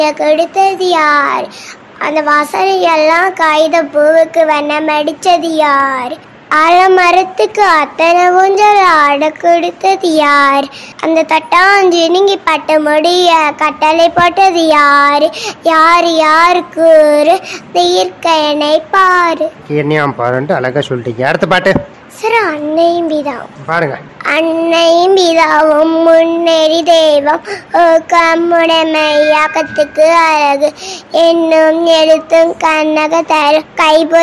கொடுத்தது யார் அந்த வாசனையெல்லாம் காகித பூவுக்கு வண்ணம் அடிச்சது யார் ஆலமரத்துக்கு அத்தனை ஊஞ்சல் ஆட கொடுத்தது யார் அந்த தட்டாஞ்சினிங்கி பட்ட முடிய கட்டளை போட்டது யார் யார் யாருக்கு ஒரு தீர்க்கனை பாரு என்னையாம் பாருன்ட்டு அழகா சொல்லிட்டீங்க அடுத்த பாட்டு சார் அன்னையும் பிதாவும் பாடுங்க அன்னையும் பிதாவும் முன்னேறி தெய்வம் கம்முடைமையாக்கத்துக்கு அழகு என்னும் எழுத்தும் கண்ணக தரும் கைபொ